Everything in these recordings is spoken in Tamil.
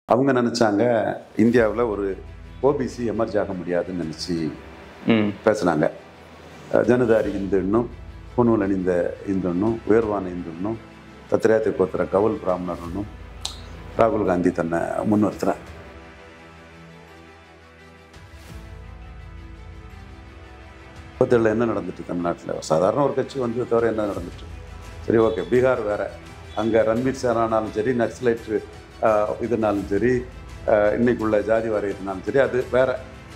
அவங்க நினச்சாங்க இந்தியாவில் ஒரு ஓபிசி எமர்ஜ் ஆக முடியாதுன்னு நினச்சி ம் பேசுனாங்க அஹ் ஜனதாரி இந்துன்னும் பூணூல் அணிந்த இந்துன்னும் உயர்வான இந்துன்னும் தத்திரேத்தை கோத்திர கவுல் பிராமணர்னும் ராகுல் காந்தி தன்னை முன்னிறுத்துறார் முப்பத்தேழில் என்ன நடந்துட்டு தமிழ்நாட்டில் சாதாரண ஒரு கட்சி வந்து தவிர என்ன நடந்துட்டு சரி ஓகே பீகார் வேற அங்கே ரன்வீர் சேனானாலும் சரி நக்சலைட் ஆஹ், இதுனாலும் சரி ஆஹ், இன்னைக்குள்ள ஜாதி வாரியத்தினாலும் சரி அது வேற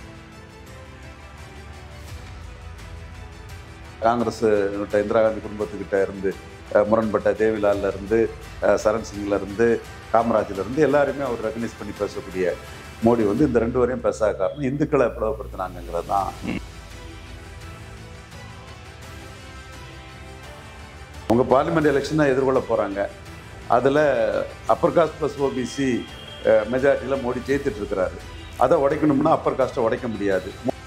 காங்கிரஸ் கிட்ட இந்திரா காந்தி குடும்பத்துக்கிட்ட இருந்து அஹ், முரண்பட்ட தேவிலால்ல இருந்து அஹ், சரண் சிங்ல இருந்து காமராஜ்ல இருந்து எல்லாருமே அவர் ரெகனைஸ் பண்ணி பேசக்கூடிய மோடி வந்து இந்த ரெண்டு வரையும் பேசாத காரணம் இந்துக்களை பிளவுபடுத்தினாங்கிறது தான் உங்க பார்லிமெண்ட் எலெக்ஷனை எதிர்கொள்ள போறாங்க அதுல அப்பர் காஸ்ட் ப்ளஸ் ஓபிசி மெஜாரிட்டியில் மோடி ஜெயித்துட்டு இருக்கிறாரு அதை உடைக்கணும்னா அப்பர் காஸ்ட்டை உடைக்க முடியாது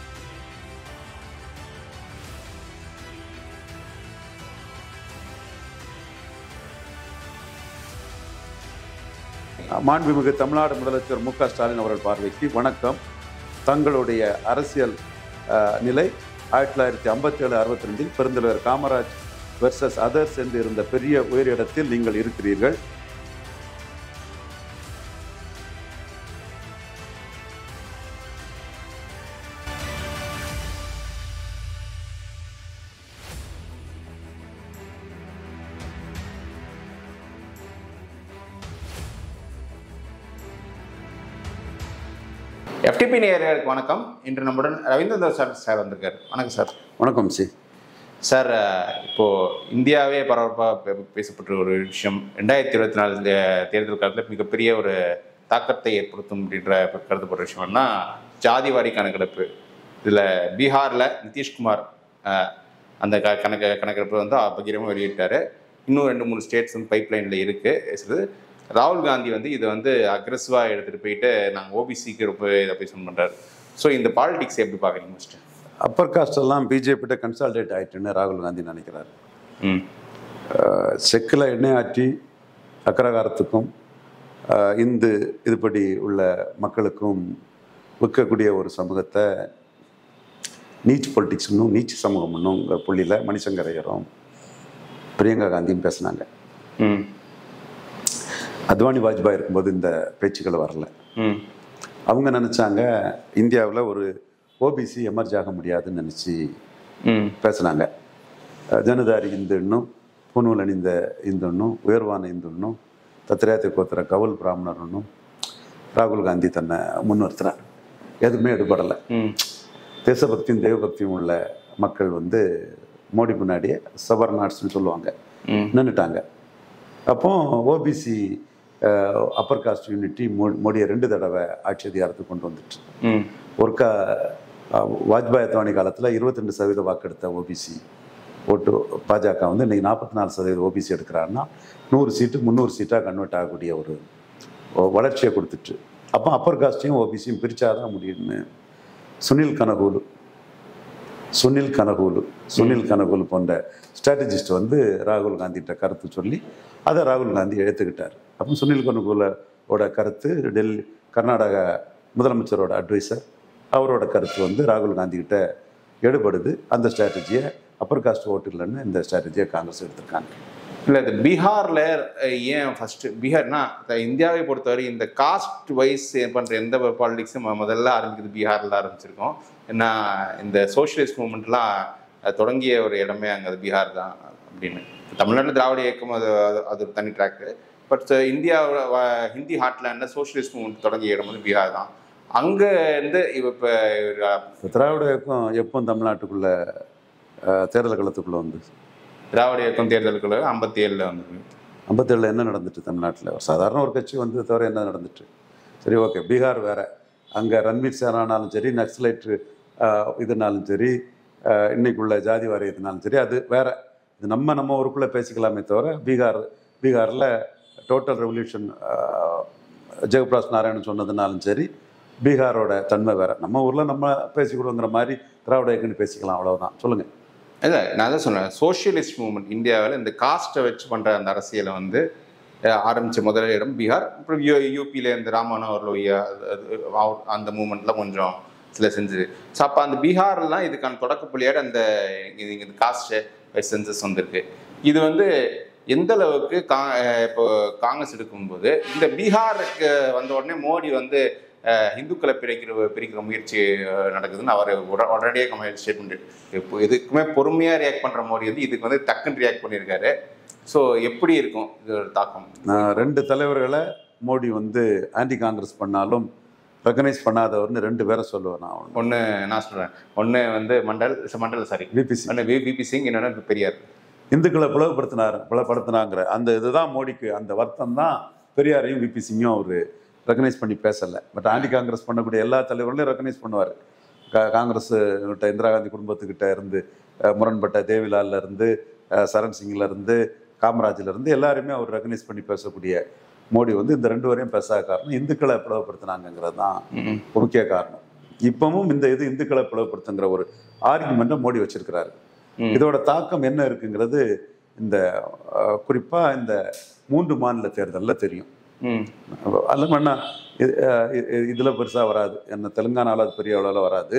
மாண்புமிகு தமிழ்நாடு முதலமைச்சர் மு க ஸ்டாலின் அவர்கள் பார்வைக்கு வணக்கம் தங்களுடைய அரசியல் அஹ், நிலை ஆயிரத்தி தொள்ளாயிரத்தி ஐம்பத்தி ஏழு அறுபத்தி ரெண்டில் பெருந்தலைவர் காமராஜ் வெர்சஸ் அதர்ஸ் என்று இருந்த பெரிய உயரிடத்தில் நீங்கள் இருக்கிறீர்கள் எஃப்டிபி நேயர்களுக்கு வணக்கம் இன்று நம்முடன் ரவீந்திரநாத் சார் சார் வந்திருக்காரு வணக்கம் சார் வணக்கம் சி சார் அஹ், இப்போ இந்தியாவே பரபரப்பாக பேசப்பட்ட ஒரு விஷயம் ரெண்டாயிரத்தி இருபத்தி நாலு தேர்தல் காலத்தில் மிகப்பெரிய ஒரு தாக்கத்தை ஏற்படுத்தும் அப்படின்ற கருதப்படுற விஷயம்னா ஜாதிவாரி கணக்கெடுப்பு இதில் பீகாரில் நிதிஷ்குமார் அஹ், அந்த க கணக்கு கணக்கெடுப்பு வந்து பகிரமாக வெளியிட்டாரு இன்னும் ரெண்டு மூணு ஸ்டேட்ஸ் வந்து பைப் லைனில் இருக்குது ராகுல் காந்தி வந்து இதை வந்து அக்ரெசிவாக எடுத்துகிட்டு போயிட்டு நாங்கள் ஓபிசிக்கு ரொம்ப இதை போய் சொன்ன பண்ணுறாரு ஸோ இந்த பாலிடிக்ஸ் எப்படி பார்க்குறீங்க ஃபஸ்ட்டு அப்பர் காஸ்ட் எல்லாம் பிஜேபிட்ட கன்சால்டேட் ஆயிட்டுன்னு ராகுல் காந்தி நினைக்கிறார் ம் அஹ், செக்கில் எண்ணெய் ஆற்றி அக்கரகாரத்துக்கும் அஹ், இந்து இதுபடி உள்ள மக்களுக்கும் விற்கக்கூடிய ஒரு சமூகத்தை நீச் பொலிட்டிக்ஸ்னும் நீச் சமூகம்னுங்கிற புள்ளியில் மணிசங்கரையரும் பிரியங்கா காந்தியும் பேசினாங்க ம் அத்வானி வாஜ்பாய் இருக்கும்போது இந்த பேச்சுக்கள் வரல ம் அவங்க நினச்சாங்க இந்தியாவில் ஒரு ஓபிசி எமர்ஜ் ஆக முடியாதுன்னு நினச்சி ம் பேசுனாங்க அஹ் ஜனதாரி இந்துன்னும் பூணூல் அணிந்த இந்துன்னும் உயர்வான இந்துன்னும் தத்திரேத்தை கோத்திர கவுல் பிராமணர்னும் ராகுல் காந்தி தன்னை முன்னிறுத்துறார் எதுவுமே எடுபடலை ம் தேசபக்தியும் தெய்வபக்தியும் உள்ள மக்கள் வந்து மோடி முன்னாடியே சபர்நாட்ஸ்னு சொல்லுவாங்க ம் நின்றுட்டாங்க அப்போ ஓபிசி அப்பர் காஸ்ட் யூனிட்டி மோ மோடியை ரெண்டு தடவை ஆட்சி அதிகாரத்துக்கு கொண்டு வந்துட்டு ம் ஒருக்கா அஹ், வாஜ்பாய் அத்வானி காலத்தில் இருபத்தி ரெண்டு சதவீத வாக்கெடுத்த ஓபிசி ஓட்டு பாஜக வந்து இன்னைக்கு நாற்பத்தி நாலு சதவீத ஓபிசி எடுக்கிறாருன்னா நூறு சீட்டு முந்நூறு சீட்டாக கன்வெர்ட் ஆகக்கூடிய ஒரு ஒ- வளர்ச்சியை கொடுத்துட்டு அப்போ அப்பர் காஸ்டையும் ஓபிசியும் பிரிச்சாதான் முடியும்னு சுனில் கனகூலு சுனில் கனகூலு சுனில் கனகூலு போன்ற ஸ்ட்ராட்டஜிஸ்ட் வந்து ராகுல் காந்திகிட்ட கருத்து சொல்லி அதை ராகுல் காந்தி எடுத்துக்கிட்டார் அப்போ சுனில் கனகூலோட கருத்து டெல்லி கர்நாடக முதலமைச்சரோட அட்வைசர் அவரோட கருத்து வந்து ராகுல் காந்தி கிட்ட எடுபடுது அந்த ஸ்ட்ராட்டஜியை அப்பர் காஸ்ட் ஓட்டு இல்லைன்னு இந்த ஸ்ட்ராட்டஜியை காங்கிரஸ் எடுத்திருக்காங்க இல்லை இது பீகாரில் ஏன் ஃபஸ்ட்டு பீகார்னா இந்த இந்தியாவை பொறுத்தவரை இந்த காஸ்ட் வைஸ் பண்ணுற எந்த பாலிடிக்ஸும் முதல்ல ஆரம்பிக்குது பீகாரில் ஆரம்பிச்சிருக்கோம் ஏன்னா இந்த சோஷியலிஸ்ட் மூமெண்ட்லாம் அது தொடங்கிய ஒரு இடமே அங்கே பீகார் தான் அப்படின்னு தமிழ்நாட்டில் திராவிட இயக்கம் அது அது- அது ஒரு தனி ட்ராக்கு பட் இந்தியாவோட வ- ஹிந்தி ஹார்ட்லேண்டில் சோஷியலிஸ்ட் மூமெண்ட் தொடங்கிய இடம் வந்து பீகார் தான் அங்கே இருந்து இவ இப்போ இப்போ திராவிட இயக்கம் எப்போ தமிழ்நாட்டுக்குள்ள அஹ், தேர்தல் களத்துக்குள்ளே வந்து திராவிட இயக்கம் தேர்தலுக்குள்ள ஐம்பத்தி ஏழில் வந்து ஐம்பத்தேழில் என்ன நடந்துட்டு தமிழ்நாட்டில் சாதாரண ஒரு கட்சி வந்து தவிர என்ன நடந்துட்டு சரி ஓகே பீகார் வேற அங்கே ரன்வீர் சேனானாலும் சரி நக்சலைட் இதுனாலும் சரி ஆஹ் இன்னைக்குள்ள ஜாதி வாரியத்தினாலும் சரி அது வேற இது நம்ம நம்ம ஊருக்குள்ளே பேசிக்கலாமே தவிர பீகார் பீகாரில் டோட்டல் ரெவல்யூஷன் ஜெகபிரகாஷ் நாராயணன் சொன்னதுனாலும் சரி பீகாரோட தன்மை வேற நம்ம ஊரில் நம்ம பேசிக்கிடுவோங்கிற மாதிரி திராவிட இயக்கம்னு பேசிக்கலாம் அவ்வளவுதான் சொல்லுங்கள் இல்லை நான் தான் சொன்னேன் சோஷியலிஸ்ட் மூவ்மெண்ட் இந்தியாவில் இந்த காஸ்ட்டை வச்சு பண்ணுற அந்த அரசியலை வந்து அஹ், ஆரம்பிச்ச முதல் இடம் பீகார் அப்புறம் யூ யூபியில் இந்த ராமனோவர் லோய்யா அது- அது அவர் அந்த மூமெண்ட்லாம் கொஞ்சம் சில செஞ்சது ஸோ அப்போ அந்த பீகார்லாம் இதுக்கான தொடக்க புள்ளியோட அந்த இது இது காஸ்ட் சென்சஸ் வந்திருக்கு இது வந்து எந்த அளவுக்கு கா அஹ், இப்போ காங்கிரஸ் எடுக்கும்போது இந்த பீகாருக்கு வந்த உடனே மோடி வந்து அஹ், இந்துக்களை பிரிக்கிற பிரிக்கிற முயற்சி அஹ், நடக்குதுன்னு அவர் உட- உடனடியாக கமெண்ட் ஸ்டேட்மெண்ட் இப்போ இதுக்குமே பொறுமையாக ரியாக்ட் பண்ணுற மோடி வந்து இதுக்கு வந்து டக்குன்னு ரியாக்ட் பண்ணியிருக்காரு ஸோ எப்படி இருக்கும் இது ஒரு தாக்கம் நான் ரெண்டு தலைவர்களை மோடி வந்து ஆன்டி காங்கிரஸ் பண்ணாலும் ரெக்கனைஸ் பண்ணாதவர்னு ரெண்டு பேரை சொல்லுவேன் நான் ஒன்று ஒன்று நான் சொல்கிறேன் ஒன்று வந்து மண்டல் மண்டல் சாரி விபிசி ஒன்று வி விபி சிங் இன்னொன்று பெரியார் இந்துக்களை பிளவுபடுத்தினார் பிளவுபடுத்தினாங்கிற அந்த இதுதான் மோடிக்கு அந்த வருத்தம் தான் பெரியாரையும் விபி சிங்கும் அவர் ரெக்கனைஸ் பண்ணி பேசலை பட் ஆன்டி காங்கிரஸ் பண்ணக்கூடிய எல்லா தலைவர்களையும் ரெக்கனைஸ் பண்ணுவார் கா காங்கிரஸ் கிட்ட இந்திரா காந்தி குடும்பத்துக்கிட்ட இருந்து அஹ், முரண்பட்ட தேவிலால்ல இருந்து அஹ், சரண் சிங்ல இருந்து காமராஜ்ல இருந்து எல்லாருமே அவர் ரெக்கனைஸ் பண்ணி பேசக்கூடிய மோடி வந்து இந்த ரெண்டு வரையும் பேசாத காரணம் இந்துக்களை பிளவுபடுத்தினாங்கிறது தான் ம் முக்கிய காரணம் இப்பவும் இந்த இது இந்துக்களை பிளவுபடுத்துங்கிற ஒரு ஆர்குமெண்ட்டை மோடி வச்சிருக்கிறாரு ம். இதோட தாக்கம் என்ன இருக்குங்கிறது இந்த அஹ், குறிப்பா இந்த மூன்று மாநில தேர்தலில் தெரியும் ம் அல்ல மண்ணா இதுல பெருசா வராது என்ன தெலுங்கானால அது பெரிய அளவில் வராது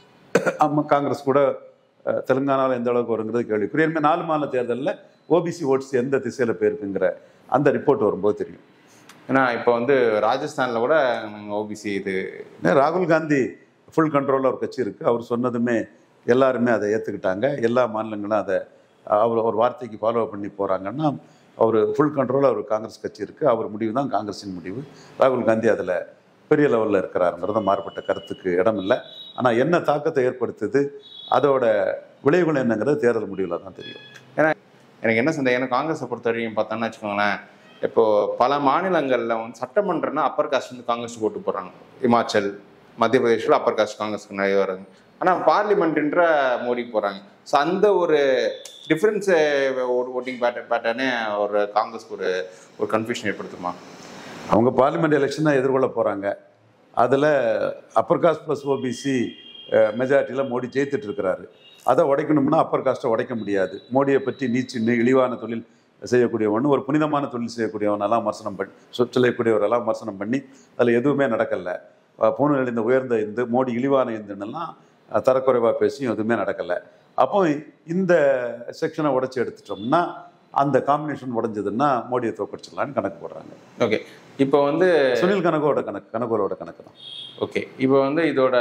ஆமா காங்கிரஸ் கூட அஹ், தெலுங்கானால எந்த அளவுக்கு வருங்கிறது கேள்விக்குரிய இனிமேல் நாலு மாநில தேர்தலில் ஓபிசி ஓட்ஸ் எந்த திசையில போயிருக்குங்கிற அந்த ரிப்போர்ட் வரும்போது தெரியும் ஏன்னா இப்போ வந்து ராஜஸ்தானில் கூட நாங்கள் ஓபிசி இது ஏன்னா ராகுல் காந்தி ஃபுல் கண்ட்ரோலில் ஒரு கட்சி இருக்குது அவர் சொன்னதுமே எல்லாருமே அதை ஏற்றுக்கிட்டாங்க எல்லா மாநிலங்களும் அதை அவர் ஒரு வார்த்தைக்கு ஃபாலோ பண்ணி போகிறாங்கன்னா அவர் ஃபுல் கண்ட்ரோலில் அவர் காங்கிரஸ் கட்சி இருக்குது அவர் முடிவு தான் காங்கிரஸின் முடிவு ராகுல் காந்தி அதில் பெரிய லெவலில் இருக்கிறாருங்கிறத மாறுபட்ட கருத்துக்கு இடம் இல்லை ஆனால் என்ன தாக்கத்தை ஏற்படுத்துது அதோட விளைவுகள் என்னங்கிறது தேர்தல் முடிவில் தான் தெரியும் எனக்கு என்ன சந்தேகம் ஏன்னா காங்கிரஸை பொறுத்த வரைக்கும் பார்த்தோன்னா வச்சுக்கோங்களேன் இப்போ பல மாநிலங்களில் வந்து சட்டமன்றம்னா அப்பர் காஸ்ட் வந்து காங்கிரஸ் ஓட்டு போடுறாங்க இமாச்சல் மத்திய பிரதேஷில் அப்பர் காஸ்ட் காங்கிரஸ்க்கு நிறைய வராங்க ஆனால் பார்லிமெண்ட்ன்ற மோடிக்கு போகிறாங்க ஸோ அந்த ஒரு டிஃப்ரென்ஸ் ஒரு ஓட்டிங் பேட்டர் பேட்டர்னே ஒரு காங்கிரஸ்க்கு ஒரு ஒரு கன்ஃபியூஷன் ஏற்படுத்துமா அவங்க பார்லிமெண்ட் எலெக்ஷனை எதிர்கொள்ள போகிறாங்க அதில் அப்பர் காஸ்ட் ப்ளஸ் ஓபிசி மெஜாரிட்டியில் மோடி ஜெயித்துட்டு இருக்கிறாரு அதை உடைக்கணும்னா அப்பர் காஸ்ட்டை உடைக்க முடியாது மோடியை பற்றி நீச்சின்னு இழிவான தொழில் செய்யக்கூடியவன் ஒரு புனிதமான தொழில் செய்யக்கூடியவனெல்லாம் விமர்சனம் பண்ணி சொல்லக்கூடியவரெல்லாம் விமர்சனம் பண்ணி அதில் எதுவுமே நடக்கலை பூனை இந்த உயர்ந்த இந்து மோடி இழிவான இந்துன்னெல்லாம் அஹ், தரக்குறைவாக பேசியும் எதுவுமே நடக்கலை அப்போ இந்த செக்ஷனை உடைச்சி எடுத்துட்டோம்னா அந்த காம்பினேஷன் உடைஞ்சதுன்னா மோடியை தோக்கடிச்சிடலான்னு கணக்கு போடுறாங்க ஓகே இப்போ வந்து சுனில் கனகோட கணக்கு கனகோலோட கணக்கு தான் ஓகே இப்போ வந்து இதோட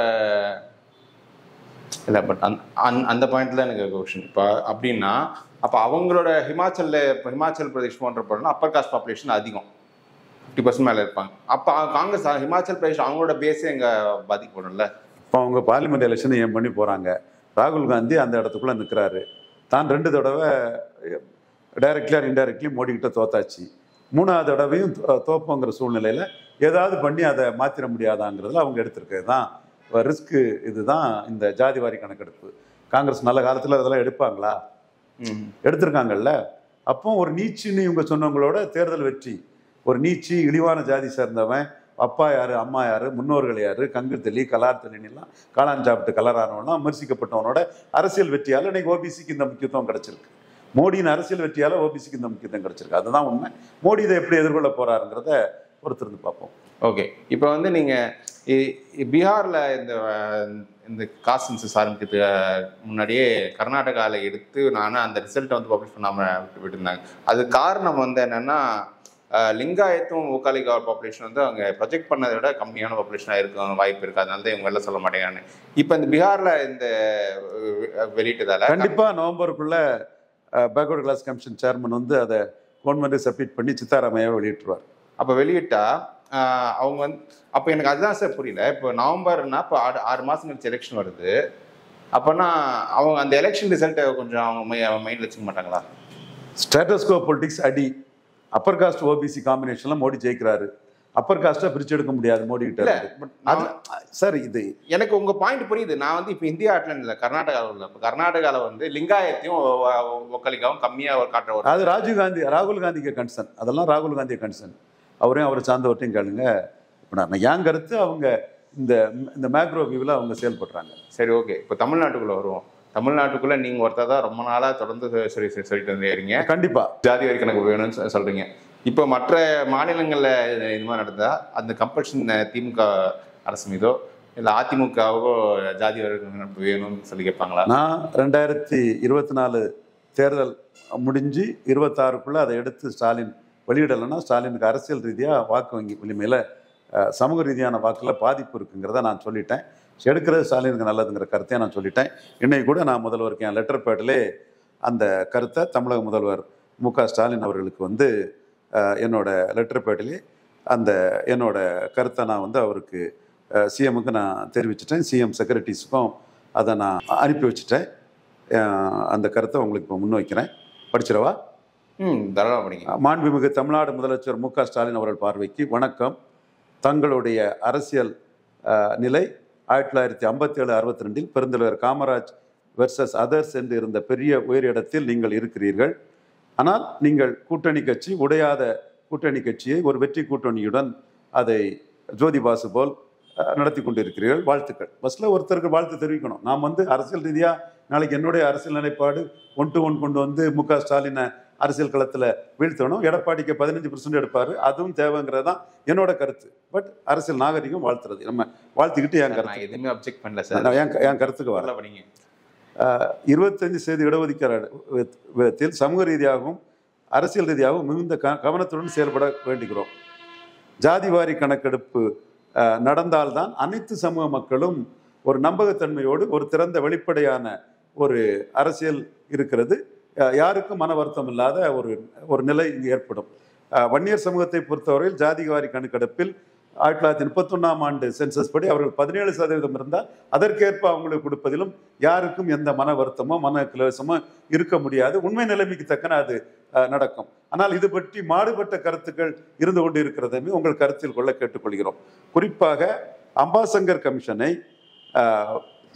இல்லை பட் அந் அந் அந்த பாயிண்ட்ல எனக்கு கொஷின் இப்போ அப்படின்னா அப்போ அவங்களோட ஹிமாச்சல்ல இப்போ ஹிமாச்சல் பிரதேஷ் போன்ற போனால் அப்பர் காஸ்ட் பாப்புலேஷன் அதிகம் ஃபிஃப்டி பர்சன்ட் மேலே இருப்பாங்க அப்போ காங்கிரஸ் ஹிமாச்சல் பிரதேஷ் அவங்களோட பேஸே எங்கே பாதிக்கப்படும்ல இப்போ அவங்க பார்லிமெண்ட் எலெக்ஷனை ஏன் பண்ணி போகிறாங்க ராகுல் காந்தி அந்த இடத்துக்குள்ளே நிற்கிறாரு தான் ரெண்டு தடவை டைரக்ட்லி ஆர் இன்டைரக்ட்லி மோடி கிட்ட தோத்தாச்சு மூணாவது தடவையும் தோ- தோப்போங்கிற சூழ்நிலையில் ஏதாவது பண்ணி அதை மாற்றிட முடியாதாங்கிறதுல அவங்க எடுத்திருக்கிறது தான் ரிஸ்க்கு இதுதான் இந்த ஜாதிவாரி கணக்கெடுப்பு காங்கிரஸ் நல்ல காலத்தில் அதெல்லாம் எடுப்பாங்களா ம் எடுத்திருக்காங்கல்ல அப்போ ஒரு நீச்சின்னு இவங்க சொன்னவங்களோட தேர்தல் வெற்றி ஒரு நீச்சி இழிவான ஜாதி சேர்ந்தவன் அப்பா யாரு அம்மா யாரு முன்னோர்கள் யாரு கங்கு தெளி கலார் தெளிலாம் காளான் சாப்பிட்டு கலரானவனா விமர்சிக்கப்பட்டவனோட அரசியல் வெற்றியால் இன்னைக்கு ஓபிசிக்கு இந்த முக்கியத்துவம் கிடைச்சிருக்கு மோடியின் அரசியல் வெற்றியால ஓபிசிக்கு இந்த முக்கியத்துவம் கிடைச்சிருக்கு அதுதான் உண்மை மோடி இதை எப்படி எதிர்கொள்ள போறாருங்கிறத பொறுத்திருந்து பார்ப்போம் ஓகே இப்போ வந்து நீங்கள் பீகாரில் இந்த அஹ், இந்த காஸ்ட் சென்சஸ் ஆரம்பிக்கிறது அஹ், முன்னாடியே கர்நாடகாவில் எடுத்து நானும் அந்த ரிசல்ட்டை வந்து பப்ளிஷ் பண்ணாமல் விட்டு விட்டுருந்தாங்க அது காரணம் வந்து என்னென்னா லிங்காயத்தும் ஓக்காலிகா பாப்புலேஷன் வந்து அவங்க ப்ரொஜெக்ட் பண்ணதை விட கம்மியான பாப்புலேஷனாக இருக்கும் வாய்ப்பு இருக்குது அதனால தான் இவங்க வெளில சொல்ல மாட்டேங்கிறாங்க இப்போ இந்த பீகாரில் இந்த அஹ், வெளியிட்டதால கண்டிப்பா நவம்பருக்குள்ள பேக்வர்ட் கிளாஸ் கமிஷன் சேர்மன் வந்து அதை கவர்மெண்ட் சப்மிட் பண்ணி சித்தாராமையா வெளியிட்டுருவார் அப்போ வெளியிட்டா ஆஹ் அவங்க வந்து அப்போ எனக்கு அதுதான் சார் புரியல இப்போ நவம்பர்னா இப்போ ஆறு ஆறு மாதம் கழிச்சு எலெக்ஷன் வருது அப்போனா அவங்க அந்த எலெக்ஷன் ரிசல்ட்டை கொஞ்சம் அவங்க மைண்டில் வச்சுக்க மாட்டாங்களா ஸ்டேட்டஸ்கோ பொலிட்டிக்ஸ் அடி அப்பர் காஸ்ட் ஓபிசி காம்பினேஷன்ல மோடி ஜெயிக்கிறாரு அப்பர் காஸ்ட்டை பிரிச்சு எடுக்க முடியாது மோடி கிட்ட இல்ல, இருந்து. but அது நான் சார் இது எனக்கு உங்க பாயிண்ட் புரியுது நான் வந்து இப்போ இந்தியா ஆட்டில் இல்லை கர்நாடகாவில் இல்லை இப்போ கர்நாடகாவில் வந்து லிங்காயத்தையும் ஒக்கலிக்காவும் கம்மியாக காட்டுற ஒரு அது ராஜீவ் காந்தி ராகுல் காந்திக்கு கன்சர்ன் அதெல்லாம் ராகுல் காந்தி கன்சர்ன் அவரையும் அவரை சார்ந்தவர்ட்டையும் கேளுங்க இப்போ நான் என் கருத்து அவங்க இந்த இந்த மேக்ரோ வியூவில் அவங்க செயல்படுறாங்க சரி ஓகே இப்போ தமிழ்நாட்டுக்குள்ள வருவோம் தமிழ்நாட்டுக்குள்ள நீங்க ஒருத்தர் தான் ரொம்ப நாளா தொடர்ந்து சொல்லி சொல்லி- சொல்லிட்டு வந்துருக்கீங்க கண்டிப்பா ஜாதி வரி கணக்கு வேணும்னு சொ- சொல்றீங்க இப்போ மற்ற மாநிலங்களில் இது இது மாதிரி நடந்தா அந்த கம்பல்ஷன் திமுக அரசு மீதோ இல்லை அதிமுகவோ ஜாதி வர்க்கம் வேணும்னு சொல்லி கேட்பாங்களா நான் ரெண்டாயிரத்தி இருபத்தி நாலு தேர்தல் முடிஞ்சு இருபத்தாறுக்குள்ளே அதை எடுத்து ஸ்டாலின் வெளியிடலைன்னா ஸ்டாலினுக்கு அரசியல் ரீதியாக வாக்கு வங்கி வலிமையில் அஹ், சமூக ரீதியான வாக்கில் பாதிப்பு இருக்குங்கிறத நான் சொல்லிட்டேன் எடுக்கிறது ஸ்டாலினுக்கு நல்லதுங்கிற கருத்தையை நான் சொல்லிட்டேன் இன்னைக்கு கூட நான் முதல்வருக்கு என் லெட்டர் பேட்டிலே அந்த கருத்தை தமிழக முதல்வர் மு க ஸ்டாலின் அவர்களுக்கு வந்து அஹ், என்னோட லெட்டர் பேட்டிலே அந்த என்னோட கருத்தை நான் வந்து அவருக்கு சிஎம்முக்கு நான் தெரிவிச்சிட்டேன் சிஎம் செக்ரட்டரிஸுக்கும் அதை நான் அனுப்பி வச்சுட்டேன் அஹ், அந்த கருத்தை உங்களுக்கு இப்போ முன்வைக்கிறேன் படிச்சிடவா ம் தாராளமாக படிங்க மாண்புமிகு தமிழ்நாடு முதலமைச்சர் மு க ஸ்டாலின் அவர்கள் பார்வைக்கு வணக்கம் தங்களுடைய அரசியல் அஹ், நிலை ஆயிரத்தி தொள்ளாயிரத்தி ஐம்பத்தி ஏழு அறுபத்தி ரெண்டில் பெருந்தலைவர் காமராஜ் வெர்சஸ் அதர்ஸ் என்று இருந்த பெரிய உயரிடத்தில் நீங்கள் இருக்கிறீர்கள் ஆனால் நீங்கள் கூட்டணி கட்சி உடையாத கூட்டணி கட்சியை ஒரு வெற்றி கூட்டணியுடன் அதை ஜோதி பாசு போல் அஹ், நடத்தி கொண்டிருக்கிறீர்கள் வாழ்த்துக்கள் ஃபஸ்ட்டில் ஒருத்தருக்கு வாழ்த்து தெரிவிக்கணும் நாம் வந்து அரசியல் ரீதியாக நாளைக்கு என்னுடைய அரசியல் நிலைப்பாடு ஒன் டு ஒன் கொண்டு வந்து மு க ஸ்டாலினை அரசியல் களத்தில் வீழ்த்தணும் எடப்பாடிக்கு பதினஞ்சு பர்சன்ட் எடுப்பார் அதுவும் தேவைங்கிறது தான் என்னோட கருத்து பட் அரசியல் நாகரிகம் வாழ்த்துறது நம்ம வாழ்த்துக்கிட்டு என் நான் கருத்து எதுவுமே அப்ஜெக்ட் பண்ணல சார் நான் என் க- என் கருத்துக்கு வரேன் நல்லா படிங்க இருபத்தஞ்சு செய்தி இடஒதுக்கீடு வித்- விதத்தில் சமூக ரீதியாகவும் அரசியல் ரீதியாகவும் மிகுந்த க கவனத்துடன் செயல்பட வேண்டுகிறோம் ஜாதிவாரி கணக்கெடுப்பு அஹ், நடந்தால்தான் அனைத்து சமூக மக்களும் ஒரு நம்பகத்தன்மையோடு ஒரு திறந்த வெளிப்படையான ஒரு அரசியல் இருக்கிறது அஹ், யாருக்கும் மன வருத்தம் இல்லாத ஒரு ஒரு நிலை இங்கு ஏற்படும் அஹ், வன்னியர் சமூகத்தை பொறுத்தவரையில் ஜாதிவாரி கணக்கெடுப்பில் ஆயிரத்தி தொள்ளாயிரத்தி முப்பத்தொன்னாம் ஆண்டு சென்சஸ் படி அவர்கள் பதினேழு சதவீதம் இருந்தால் அதற்கேற்ப அவங்களுக்கு கொடுப்பதிலும் யாருக்கும் எந்த மன வருத்தமோ மன கிளவசமோ இருக்க முடியாது உண்மை நிலைமைக்கு தக்கன அது அஹ், நடக்கும் ஆனால் இது பற்றி மாறுபட்ட கருத்துக்கள் இருந்து கொண்டு இருக்கிறதையுமே உங்கள் கருத்தில் கொள்ள கேட்டுக்கொள்கிறோம் குறிப்பாக அம்பாசங்கர் கமிஷனை அஹ்,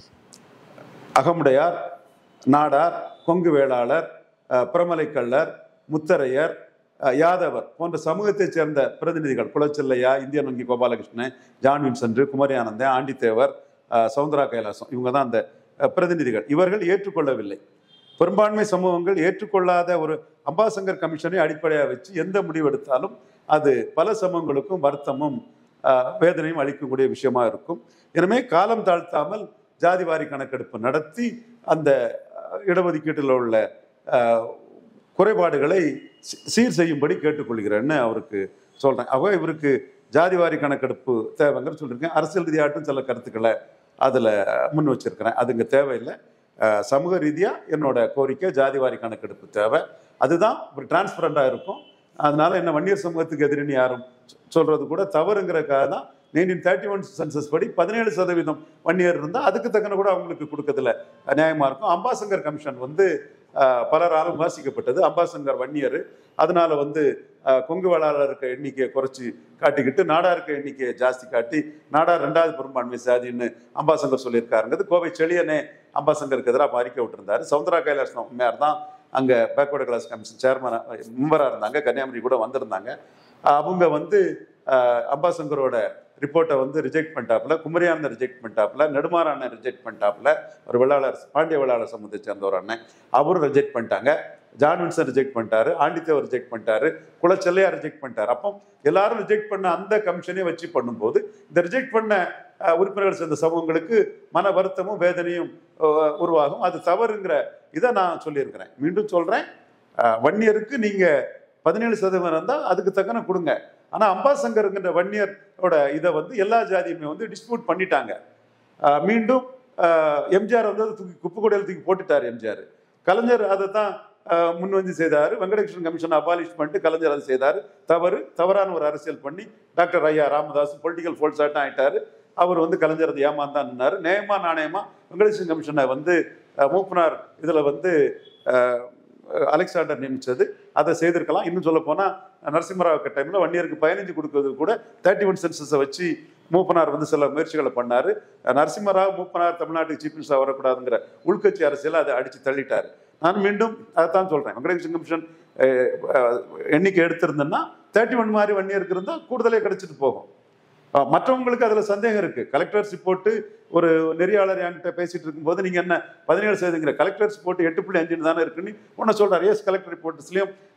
அகமுடையார் நாடார் கொங்கு வேளாளர் அஹ், பிரமலைக்கள்ளர் முத்தரையர் அஹ், யாதவர் போன்ற சமூகத்தைச் சேர்ந்த பிரதிநிதிகள் குலச்செல்லையா இந்தியன் வங்கி கோபாலகிருஷ்ணன் ஜான் வின்சென்ட் குமரி ஆனந்தன் ஆண்டித்தேவர் அஹ், சவுந்தரா கைலாசம் இவங்க தான் அந்த அஹ், பிரதிநிதிகள் இவர்கள் ஏற்றுக்கொள்ளவில்லை பெரும்பான்மை சமூகங்கள் ஏற்றுக்கொள்ளாத ஒரு அம்பாசங்கர் கமிஷனை அடிப்படையாக வச்சு எந்த முடிவு எடுத்தாலும் அது பல சமூகங்களுக்கும் வருத்தமும் அஹ், வேதனையும் அளிக்கக்கூடிய விஷயமா இருக்கும் எனவே காலம் தாழ்த்தாமல் ஜாதிவாரி கணக்கெடுப்பு நடத்தி அந்த அஹ், இடஒதுக்கீட்டில் உள்ள அஹ், குறைபாடுகளை சீ- சீர் செய்யும்படி கேட்டுக்கொள்கிறேன்னு அவருக்கு சொல்றேன் அவ இவருக்கு ஜாதிவாரி கணக்கெடுப்பு தேவைங்கிற சொல்லியிருக்கேன் அரசியல் ரீதியாட்டும் சில கருத்துக்களை அதில் முன் வச்சிருக்கிறேன் அது இங்கே தேவையில்லை அஹ், சமூக ரீதியாக என்னோட கோரிக்கை ஜாதிவாரி கணக்கெடுப்பு தேவை அதுதான் ஒரு டிரான்ஸ்பரண்டாக இருக்கும் அதனால என்ன வன்னியர் சமூகத்துக்கு எதிரின்னு யாரும் சொ- சொல்றது கூட தவறுங்கிறக்காக தான் நைன்டீன் தேர்ட்டி ஒன் சென்சஸ் படி பதினேழு சதவீதம் வன்னியர் இருந்தால் அதுக்கு தக்கன கூட அவங்களுக்கு கொடுக்கறதுல நியாயமா இருக்கும் அம்பாசங்கர் கமிஷன் வந்து அஹ், பலராலும் விமர்சிக்கப்பட்டது அம்பாசங்கர் வன்னியர் அதனால வந்து அஹ், கொங்கு வேளாளர் இருக்க எண்ணிக்கையை குறைச்சி காட்டிக்கிட்டு நாடா இருக்க எண்ணிக்கையை ஜாஸ்தி காட்டி நாடார் ரெண்டாவது பெரும்பான்மை சாதின்னு அம்பாசங்கர் சொல்லியிருக்காருங்கிறது கோவை செழியனே அம்பாசங்கருக்கு எதிராக அறிக்கை விட்டுருந்தாரு சவுந்தரா கைலாசம் உண்மையார் தான் அங்கே பேக்வர்டு கிளாஸ் கமிஷன் சேர்மன் மெம்பராக இருந்தாங்க கன்னியாகுமரி கூட வந்திருந்தாங்க அஹ் அவங்க வந்து அஹ், அம்பாசங்கரோட ரிப்போர்ட்டை வந்து ரிஜெக்ட் பண்ணிட்டாப்புல குமரியானந்த ரிஜெக்ட் பண்ணிட்டாப்புல நெடுமாற அண்ணன் ரிஜெக்ட் பண்ணிட்டாப்புல ஒரு வெள்ளாளர் பாண்டிய வெள்ளாளர் சமூகத்தை சேர்ந்த ஒரு அண்ணன் அவரும் ரிஜெக்ட் பண்ணிட்டாங்க ஜான் வின்சன் ரிஜெக்ட் பண்ணிட்டாரு ஆண்டித்தேவர் ரிஜெக்ட் பண்ணிட்டாரு குலச்செல்லையா ரிஜெக்ட் பண்ணிட்டாரு அப்போ எல்லாரும் ரிஜெக்ட் பண்ண அந்த கமிஷனை வச்சு பண்ணும்போது இந்த ரிஜெக்ட் பண்ண அஹ், உறுப்பினர்கள் சேர்ந்த சமூகங்களுக்கு மன வருத்தமும் வேதனையும் அஹ், உருவாகும் அது தவறுங்கிற இதை நான் சொல்லியிருக்கிறேன் மீண்டும் சொல்றேன் அஹ், வன்னியருக்கு நீங்க பதினேழு சதவீதம் இருந்தால் அதுக்கு தக்கன கொடுங்க ஆனால் அம்பாசங்கருங்கிற வன்னியரோட இதை வந்து எல்லா ஜாதியுமே வந்து டிஸ்பியூட் பண்ணிட்டாங்க அஹ், மீண்டும் அஹ், எம்ஜிஆர் வந்து அதை தூக்கி குப்பைக்கூடையில் தூக்கி போட்டுட்டார் எம்ஜிஆர் கலைஞர் அதை தான் அஹ், முன் வந்து செய்தார் வெங்கடகிருஷ்ணன் கமிஷன் அபாலிஷ் பண்ணிட்டு கலைஞர் அதை செய்தார் தவறு தவறான ஒரு அரசியல் பண்ணி டாக்டர் ஐயா ராமதாஸ் பொலிட்டிக்கல் ஃபோல்ஸாட்டம் ஆயிட்டாரு அவர் வந்து கலைஞர் அதை ஏமாந்தான் நின்னாரு நேயமா நாணயமா வெங்கடேசன் கமிஷனை வந்து அஹ், மூப்பனார் இதில் வந்து அஹ், அலெக்சாண்டர் நியமிச்சது அதை செய்திருக்கலாம் இன்னும் சொல்ல போனால் நரசிம்மராவ் டைமில் வன்னியருக்கு பதினஞ்சு கொடுக்கறது கூட தேர்ட்டி ஒன் சென்சஸை வச்சு மூப்பனார் வந்து சில முயற்சிகளை பண்ணாரு நரசிம்மராவ் மூப்பனார் தமிழ்நாட்டுக்கு சீஃப் மினிஸ்டர் வரக்கூடாதுங்கிற உள்கட்சி அரசியலை அதை அடித்து தள்ளிட்டார் நான் மீண்டும் அதைத்தான் சொல்கிறேன் வெங்கடேசன் கமிஷன் அஹ், அஹ், எண்ணிக்கை எடுத்திருந்தேன்னா தேர்ட்டி ஒன் மாதிரி வன்னியருக்கு இருந்தால் கூடுதலே கிடைச்சிட்டு போகும் அஹ், மற்றவங்களுக்கு அதில் சந்தேகம் இருக்கு கலெக்டர்ஸ் ரிப்போர்ட்டு ஒரு நெறியாளர் என்கிட்ட பேசிட்டு இருக்கும்போது நீங்க என்ன பதினேழு சதவீதங்கிற கலெக்டர்ஸ் ரிப்போர்ட் எட்டு புள்ளி அஞ்சுன்னு தானே இருக்குன்னு ஒன்று சொல்றாரு எஸ் கலெக்டர் ரிப்போர்ட்ஸ்லையும்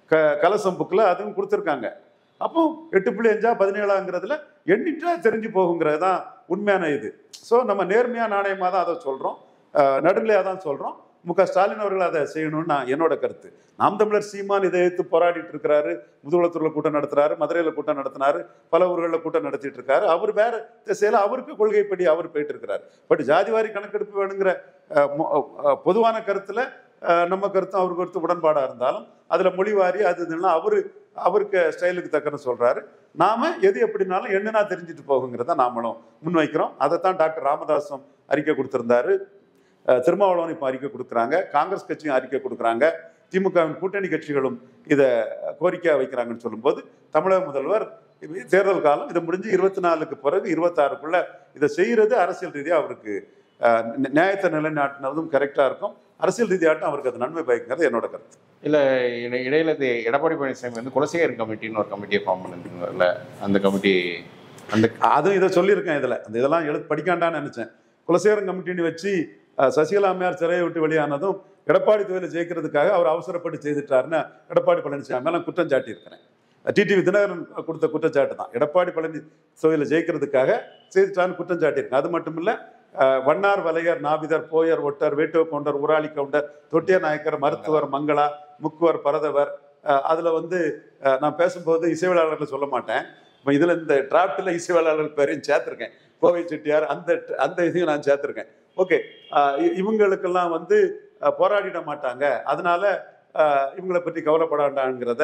க கலசம் புக்கில் அதுவும் கொடுத்துருக்காங்க அப்போ எட்டு புள்ளி அஞ்சா பதினேழாங்கிறதுல எண்ணிட்டா தெரிஞ்சு போகுங்கிறது தான் உண்மையான இது ஸோ நம்ம நேர்மையான நாணயமாக தான் அதை சொல்கிறோம் நடுநிலையாக தான் சொல்கிறோம் மு க ஸ்டாலின் அவர்கள் அதை செய்யணும்னு நான் என்னோட கருத்து நாம் தமிழர் சீமான் இதை எதிர்த்து போராடிட்டு இருக்கிறாரு முதுகுளத்தூர்ல கூட்டம் நடத்துறாரு மதுரையில் கூட்டம் நடத்தினாரு பல ஊர்களில் கூட்டம் நடத்திட்டு இருக்காரு அவர் வேற திசையில அவருக்கு கொள்கைப்படி அவர் போயிட்டு இருக்கிறார் பட் ஜாதிவாரி கணக்கெடுப்பு வேணுங்கிற அஹ், மொ- அஹ், பொதுவான கருத்துல அஹ், நம்ம கருத்தும் அவருக்கு கருத்து உடன்பாடா இருந்தாலும் அதுல மொழிவாரி அது இதெல்லாம் அவரு அவருக்கு ஸ்டைலுக்கு தக்கன்னு சொல்றாரு நாம எது எப்படினாலும் எண்ணுனா தெரிஞ்சுட்டு போகுங்கிறத நாமளும் முன்வைக்கிறோம் அதைத்தான் டாக்டர் ராமதாசும் அறிக்கை கொடுத்திருந்தாரு அஹ், திருமாவளவன் இப்போ அறிக்கை கொடுக்குறாங்க காங்கிரஸ் கட்சியும் அறிக்கை கொடுக்குறாங்க திமுகவின் கூட்டணி கட்சிகளும் இதை கோரிக்கையா வைக்கிறாங்கன்னு சொல்லும்போது தமிழக முதல்வர் இது தேர்தல் காலம் இது முடிஞ்சு இருபத்தி நாலுக்கு பிறகு இருபத்தாறுக்குள்ள இதை செய்யறது அரசியல் ரீதியாக அவருக்கு அஹ், நி- நியாயத்தை நிலைநாட்டினதும் கரெக்டாக இருக்கும் அரசியல் ரீதியாட்டும் அவருக்கு அது நன்மை பயக்கிறது என்னோட கருத்து இல்ல இட- இடையில இது எடப்பாடி பழனிசாமி வந்து குலசேகர் கமிட்டின்னு ஒரு கமிட்டியை ஃபார்ம் பண்ணிருந்தாங்கல்ல அந்த கமிட்டி அந்த அதுவும் இதை சொல்லியிருக்கேன் இதில் அந்த இதெல்லாம் எழுத்து படிக்காண்டான்னு நினச்சேன் குலசேகரன் கமிட்டின்னு வச்சு அஹ், சசிகலா அம்மையார் சிறையை விட்டு வெளியானதும் எடப்பாடி தொழிலை ஜெயிக்கிறதுக்காக அவர் அவசரப்பட்டு செய்துட்டாருன்னு எடப்பாடி பழனிசாமி மேல நான் குற்றம் சாட்டியிருக்கிறேன் டிடிவி தினகரன் கொடுத்த குற்றச்சாட்டு தான் எடப்பாடி பழனி தொழிலை ஜெயிக்கிறதுக்காக செய்துட்டான்னு குற்றம் சாட்டியிருக்கேன் அது மட்டும் இல்லை வண்ணார் வலையர் நாபிதர் போயர் ஒட்டர் வேட்டுவ கவுண்டர் உராளி கவுண்டர் தொட்டிய நாயக்கர் மருத்துவர் மங்களா முக்குவர் பரதவர் அஹ், அதுல வந்து அஹ், நான் பேசும்போது இசைவியலாளர்களை சொல்ல மாட்டேன் இப்போ இதுல இந்த டிராப்டில் இசைவியலாளர் பேரையும் சேர்த்திருக்கேன் கோவை செட்டியார் அந்த அந்த இதையும் நான் சேர்த்திருக்கேன் ஓகே இவங்களுக்கெல்லாம் வந்து அஹ், போராடிட மாட்டாங்க அதனால அஹ், இவங்களை பற்றி கவலைப்பட வேண்டாங்கிறத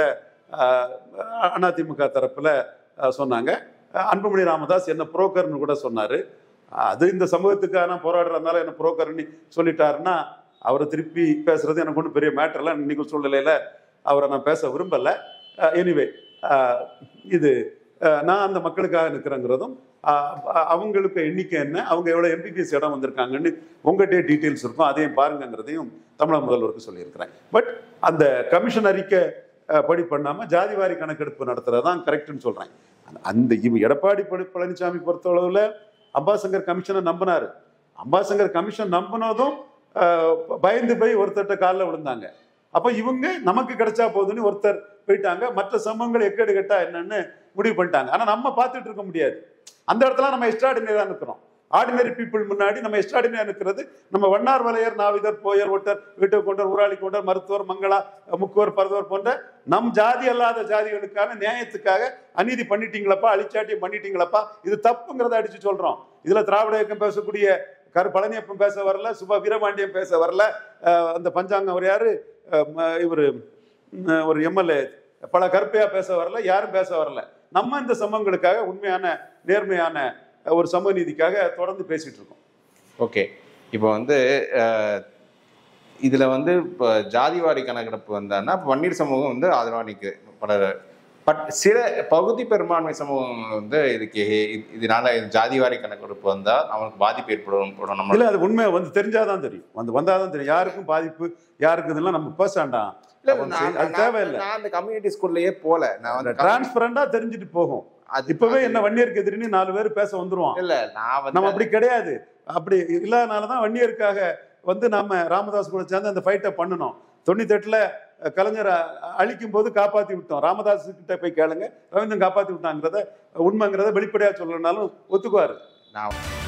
அஹ், அதிமுக தரப்புல அஹ், சொன்னாங்க அஹ், அன்புமணி ராமதாஸ் என்ன புரோக்கர்னு கூட சொன்னாரு அது இந்த சமூகத்துக்காக நான் போராடுறதுனால என்ன புரோக்கர்னு சொல்லிட்டாருன்னா அவரை திருப்பி பேசுறது எனக்கு ஒன்றும் பெரிய மேட்டர் இல்லை இன்னைக்கு சூழ்நிலையில அவரை நான் பேச விரும்பல எனிவே இது அஹ், நான் அந்த மக்களுக்காக நிற்கிறேங்கிறதும் அஹ், அ- அவங்களுக்கு எண்ணிக்கை என்ன அவங்க எவ்வளோ எம்பிபிஎஸ் இடம் வந்திருக்காங்கன்னு உங்கள்கிட்டயே டீட்டெயில்ஸ் இருக்கும் அதையும் பாருங்கங்கிறதையும் தமிழக முதல்வருக்கு சொல்லியிருக்கிறேன் பட் அந்த கமிஷன் அறிக்கை அஹ், படி பண்ணாமல் ஜாதிவாரி கணக்கெடுப்பு நடத்துறது தான் கரெக்டுன்னு சொல்கிறேன் அந்த இவ எடப்பாடி பழ- பழனிசாமி பொறுத்தளவில் அம்பாசங்கர் கமிஷனை நம்பினாரு அம்பாசங்கர் கமிஷன் நம்பினதும் அஹ், பயந்து போய் ஒருத்தர்கிட்ட காலில் விழுந்தாங்க அப்போ இவங்க நமக்கு கிடைச்சா போதுன்னு ஒருத்தர் போயிட்டாங்க மற்ற சம்பவங்கள் எக்கேடு கெட்டா என்னன்னு முடிவு பண்ணிட்டாங்க ஆனால் நம்ம பார்த்துட்டு இருக்க முடியாது அந்த இடத்துல நம்ம எக்ஸ்ட்ராடினரியாக நிற்கிறோம் ஆர்டினரி பீப்புள் முன்னாடி நம்ம எக்ஸ்ட்ராடினரியாக நிற்கிறது நம்ம வண்ணார் வலையர் நாவிதர் போயர் ஒட்டர் வீட்டு கொண்டர் ஊராளி கொண்டர் மருத்துவர் மங்களா முக்குவர் பரதவர் போன்ற நம் ஜாதி அல்லாத ஜாதிகளுக்கான நியாயத்துக்காக அநீதி பண்ணிட்டீங்களப்பா அழிச்சாட்டியம் பண்ணிட்டீங்களப்பா இது தப்புங்கிறத அடிச்சு சொல்றோம் இதுல திராவிட இயக்கம் பேசக்கூடிய கரு பழனியப்பன் பேச வரல சுபா வீரபாண்டியன் பேச வரல அஹ் அந்த பஞ்சாங்கம் அவர் யாரு இவர் ஒரு எம்எல்ஏ பல கருப்பையா பேச வரல யாரும் பேச வரல நம்ம இந்த சம்பவங்களுக்காக உண்மையான நேர்மையான அஹ், ஒரு சமூக நீதிக்காக தொடர்ந்து பேசிட்டு இருக்கோம் ஓகே இப்போ வந்து அஹ், இதுல வந்து இப்போ ஜாதிவாரி கணக்கெடுப்பு வந்தான்னா இப்போ வன்னியர் சமூகம் வந்து ஆதரவா நிற்கு பல பட் சில பகுதி பெரும்பான்மை சமூகங்கள் வந்து இதுக்கு இது- இதனால ஜாதிவாரி கணக்கெடுப்பு வந்தா அவனுக்கு பாதிப்பு ஏற்படும் ஏற்படும் நம்ம இல்ல அது உண்மை வந்து தெரிஞ்சாதான் தெரியும் வந்து வந்தாதான் தெரியும் யாருக்கும் பாதிப்பு யாருக்கு இதெல்லாம் நம்ம பேச வேண்டாம் இல்ல, அவன் நான்- செய்- அது நான் தேவையில்லை நான் அந்த கம்யூனிட்டி ஸ்கூல்லயே போல நான் வந்து டிரான்ஸ்பரண்டா தெரிஞ்சுட்டு போகும் அது- இப்பவே அது- என்ன வன்னியருக்கு எதிரின்னு நாலு பேர் பேச வந்துருவான் இல்ல நான் வந்து நம்ம அப்படி கிடையாது அப்படி இல்லாதனாலதான் வன்னியருக்காக வந்து நாம ராமதாஸ் கூட சேர்ந்து அந்த ஃபைட்டை பண்ணணும் தொண்ணூத்தெட்டுல கலைஞரை அழிக்கும் போது காப்பாத்தி விட்டோம் ராமதாஸ் கிட்ட போய் கேளுங்க ரவீந்திரன் காப்பாத்தி விட்டாங்கிறத உண்மைங்கிறத வெளிப்படையா சொல்லணும்னாலும் ஒத்துக்குவாரு நான்